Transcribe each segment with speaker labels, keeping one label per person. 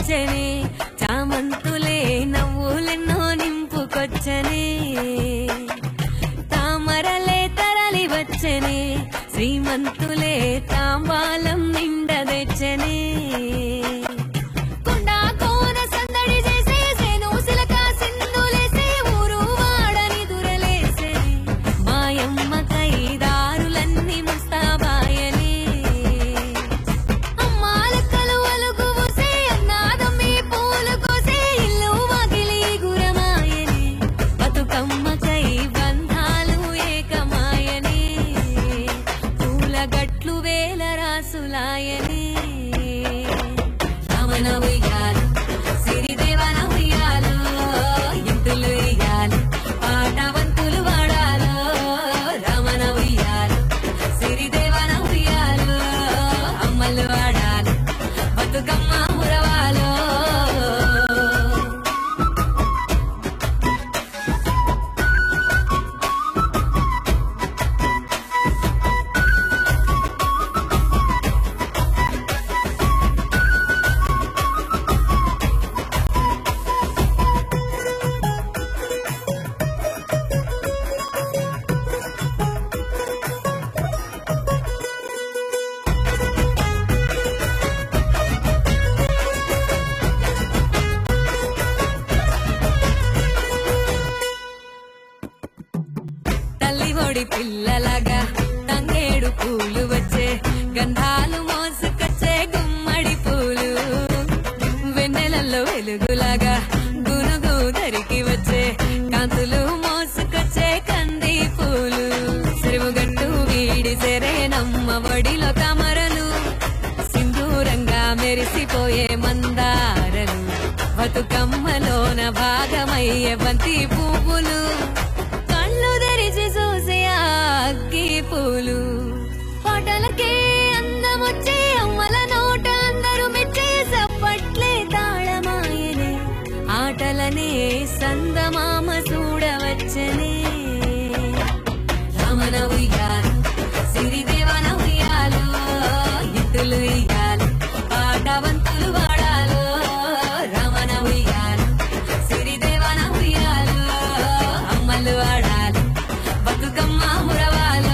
Speaker 1: వచ్చనే చామంతులే నవ్వులెన్నో నింపుకొచ్చనే తామరలే తరలి వచ్చనే శ్రీమంతులే తాంబాలం నిండదెచ్చనే కొండా కోన సందడి చేసే సేను సిలక సింధులేసే ఊరు వాడని దురలేసే మాయమ్మ కైదారులన్నీ ముస్తాబాయనే అమ్మాలక్కలు అలుగు ఊసే అన్నాదమ్మి పూలు కోసే ఇల్లు వాకిలి గురమాయనే బతుకమ్మకై బంధాలు ఏకమాయనే పూల గట్లు వేల రాసులాయనే రమణ ఉయ్యాలు సిరిదేవన ఉయ్యాలు ఇంతులు ఇయ్యాలు పాటవంతులు వాడాలు రమణ ఉయ్యాలు సిరిదేవన ఉయ్యాలు అమ్మలు వాడాలు బతుకమ్మ మురవాలో తల్లి ఒడి పిల్లలాగా తంగేడు పూలు వచ్చే గంధాలు మోసుకొచ్చే గుమ్మడి పూలు వెన్నెలల్లో వెలుగులాగా గునుగు ధరికి వచ్చే కాంతులు మోసుకొచ్చే కంది పూలు చెరువుగట్టు వీడి సెరేనమ్మ ఒడిలో కమరలు సింధూరంగా మెరిసిపోయే మందారలు బతుకమ్మలోన భాగమయ్యే బంతి పువ్వులు కళ్ళు తెరిచి చూసే ఆ అగ్గి పూలు పాటలకే అందమొచ్చే అమ్మల నోట అందరూ మెచ్చే సప్పట్లే తాళమాయనే ఆటలనే సందమామ చూడవచ్చనే రమణ ఉయ్యాలు సిరిదేవన ఉయ్యాలు ఇద్దులు ఇయ్యాలు పాటవంతులు వాడాలు రమణ ఉయ్యాలు సిరిదేవన ఉయ్యాలు అమ్మలు వాడాలి బతుకమ్మ మురవాలో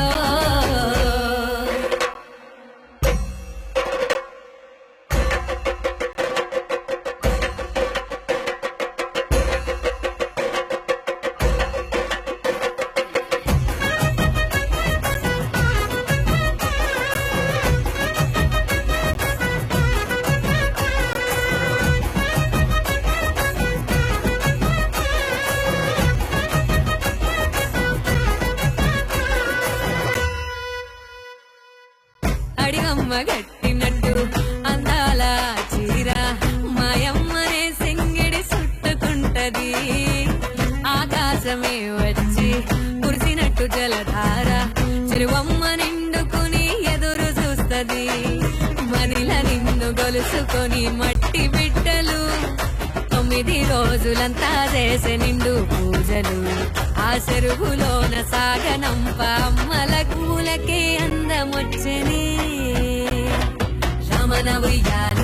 Speaker 1: అడిగమ్మ గట్టినట్టు అందాల చీర మాయమ్మనే సింగిడి చుట్టుకుంటది ఆకాశమే వచ్చి కురిసినట్టు జలధార చెరువమ్మ నిండుకుని ఎదురు చూస్తది మదిల నిన్ను గొలుసుకొని మట్టి బిడ్డలు తొమ్మిది రోజులంతా చేసే నిండు పూజలు ఆ చెరువులోన సాగనంప అమ్మల పూలకే అందమొచ్చనే రమణ ఉయ్యాల